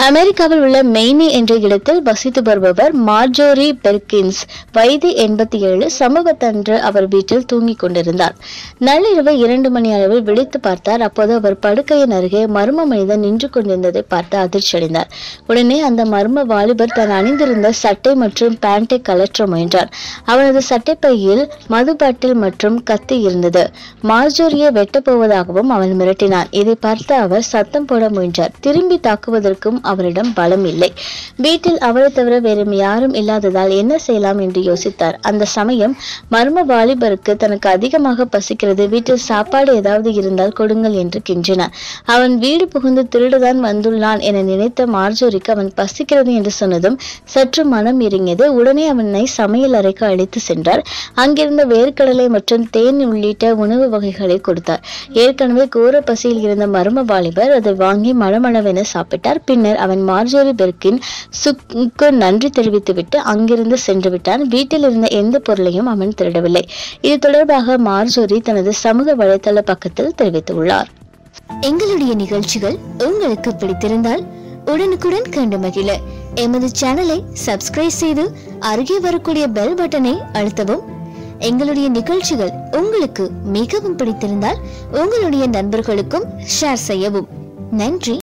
அமெரிக்காவில் உள்ள மெய்னி என்ற இடத்தில் வசித்து வருபவர் மார்ஜோரி பெர்கின்ஸ் வயது எண்பத்தி ஏழு சமூகத்தன்று அவர் வீட்டில் தூங்கிக் கொண்டிருந்தார் நள்ளிரவு இரண்டு மணி அளவில் விழித்து பார்த்தார் அப்போது அவர் படுக்கையின் அருகே மர்ம மனிதன் நின்று கொண்டிருந்ததை பார்த்து அதிர்ச்சியடைந்தார் உடனே அந்த மர்ம வாலிபர் தான் அணிந்திருந்த சட்டை மற்றும் பேண்டை கலற்ற முயன்றார் அவனது சட்டைப்பையில் மது பாட்டில் மற்றும் கத்தி இருந்தது மார்ஜோரியை வெட்டப் போவதாகவும் அவன் மிரட்டினான் இதை பார்த்து அவர் சத்தம் போட முயன்றார் திரும்பி தாக்குவதற்கும் அவரிடம் பலம் இல்லை வீட்டில் அவரை தவிர வேறு யாரும் இல்லாததால் என்ன செய்யலாம் என்று யோசித்தார் அந்த சமயம் மர்ம வாலிபருக்கு தனக்கு அதிகமாக பசிக்கிறது வீட்டில் சாப்பாடு ஏதாவது இருந்தால் கொடுங்கள் என்று கெஞ்சினார் அவன் வீடு புகுந்து திருடுதான் வந்துள்ளான் என நினைத்த மார்ஜோரிக்கு அவன் பசிக்கிறது என்று சொன்னதும் சற்று மனம் இறங்கியது உடனே அவனை சமையல் அறைக்கு அழைத்து சென்றார் அங்கிருந்த வேர்க்கடலை மற்றும் தேன் உள்ளிட்ட உணவு வகைகளை கொடுத்தார் ஏற்கனவே கோர பசியில் இருந்த மர்ம வாலிபர் அதை வாங்கி மளமளவென சாப்பிட்டார் பின்னர் அவன் மார்ஜோரி பெர்கின் சுக்கு நன்றி தெரிவித்துவிட்டு அங்கிருந்து சென்று விட்டான் வீட்டில் இருந்த எந்த பொருளையும் அவன் திருடவில்லை இது தொடர்பாக மார்ஜோரி தனது சமூக வலைதள பக்கத்தில் தெரிவித்துள்ளார் எங்களுடைய நிகழ்ச்சிகள் உங்களுக்கு பிடித்திருந்தால் உடனுக்குடன் கண்டு மகிழ எமது சேனலை சப்ஸ்கிரைப் செய்து அருகே வரக்கூடிய பெல் பட்டனை அழுத்தவும் எங்களுடைய நிகழ்ச்சிகள் உங்களுக்கு மிகவும் பிடித்திருந்தால் உங்களுடைய நண்பர்களுக்கும் ஷேர் செய்யவும் நன்றி